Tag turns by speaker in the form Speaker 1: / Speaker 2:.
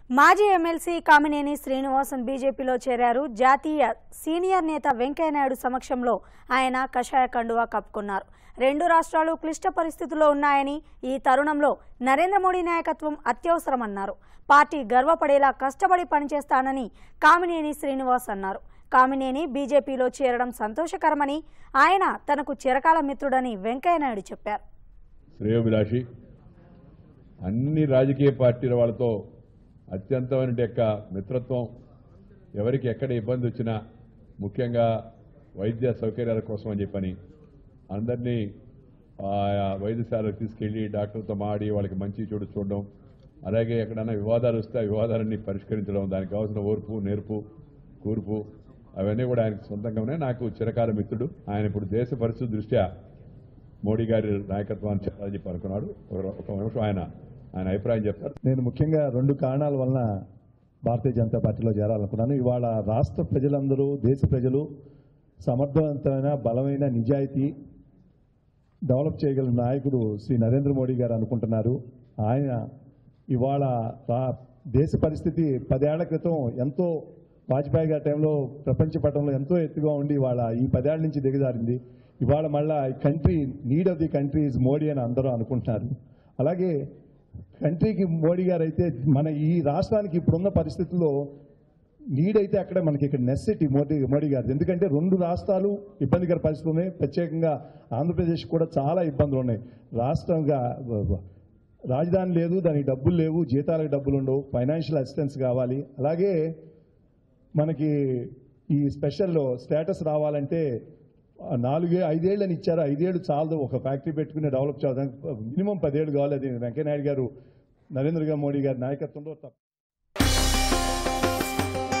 Speaker 1: మాజీ ఎమ్మెల్సీ కామినేని శ్రీనివాసన్ బీజేపీలో చేరారు జాతీయ సీనియర్ నేత వెంకయ్యనాయుడు సమక్షంలో ఆయన కషాయ కండువా కప్పుకున్నారు రెండు రాష్ట్రాలు క్లిష్ట పరిస్థితుల్లో ఉన్నాయని ఈ తరుణంలో నరేంద్ర మోడీ నాయకత్వం అత్యవసరమన్నారు పార్టీ గర్వపడేలా కష్టపడి పనిచేస్తానని కామినేని శ్రీనివాస్ అన్నారు కామినేని బీజేపీలో చేరడం సంతోషకరమని ఆయన తనకు చిరకాల మిత్రుడని వెంకయ్యనాయుడు చెప్పారు
Speaker 2: శ్రేయోభిలాషి అన్ని రాజకీయ పార్టీల వాళ్ళతో అత్యంతమైన యొక్క మిత్రత్వం ఎవరికి ఎక్కడ ఇబ్బంది వచ్చినా ముఖ్యంగా వైద్య సౌకర్యాల కోసం అని చెప్పని అందరినీ ఆయా వైద్యశాలకు తీసుకెళ్లి డాక్టర్తో మాడి వాళ్ళకి మంచి చెడు చూడడం అలాగే ఎక్కడైనా వివాదాలు వస్తే ఆ వివాదాలన్నీ పరిష్కరించడం దానికి కావాల్సిన ఓర్పు నేర్పు కూర్పు అవన్నీ కూడా ఆయనకు సొంతంగానే నాకు చిరకాల మిత్రుడు ఆయన ఇప్పుడు దేశ పరిస్థితి దృష్ట్యా మోడీ గారి నాయకత్వాన్ని చెప్పాలని చెప్పి అనుకున్నాడు ఒక- ఒక నిమిషం ఆయన ఆయన అభిప్రాయం చెప్తారు
Speaker 3: నేను ముఖ్యంగా రెండు కారణాల వలన భారతీయ జనతా పార్టీలో చేరాలనుకున్నాను ఇవాళ రాష్ట్ర ప్రజలందరూ దేశ ప్రజలు సమర్థవంతమైన బలమైన నిజాయితీ డెవలప్ చేయగల నాయకుడు శ్రీ నరేంద్ర మోడీ గారు అనుకుంటున్నారు ఆయన ఇవాళ రా- దేశ పరిస్థితి పదేళ్ల క్రితం ఎంతో వాజ్పేయి గారి టైంలో ప్రపంచ పటంలో ఎంతో ఎత్తుగా ఉండి ఇవాళ ఈ పదేళ్ల నుంచి దిగజారింది ఇవాళ మళ్ళా ఈ country need of the country is Modi అని అందరూ అనుకుంటున్నారు అలాగే కంట్రీకి మోడీ గారు అయితే మన ఈ రాష్ట్రానికి ఇప్పుడున్న పరిస్థితుల్లో నీడ్ అయితే అక్కడ మనకి ఇక్కడ నెసెసిటీ మోడీ మోడీ గారు ఎందుకంటే రెండు రాష్ట్రాలు ఇబ్బందికర పరిస్థితులు ఉన్నాయి ప్రత్యేకంగా ఆంధ్రప్రదేశ్ కూడా చాలా ఇబ్బందులు ఉన్నాయి రాష్ట్రంగా రాజధాని లేదు దానికి డబ్బులు లేవు జీతాలకు డబ్బులు ఉండవు ఫైనాన్షియల్ అసిస్టెన్స్ కావాలి అలాగే మనకి ఈ స్పెషల్ స్టేటస్ రావాలంటే ఆ నాలుగే ఐదేళ్ళని ఇచ్చారు ఐదేళ్ళు చాలదు ఒక ఫ్యాక్టరీ పెట్టుకుని డెవలప్ చేయడానికి మినిమం పదేళ్ళు కావాలి అది వెంకయ్యనాయుడు గారు నరేంద్ర మోడీ గారి నాయకత్వంలో తప్ప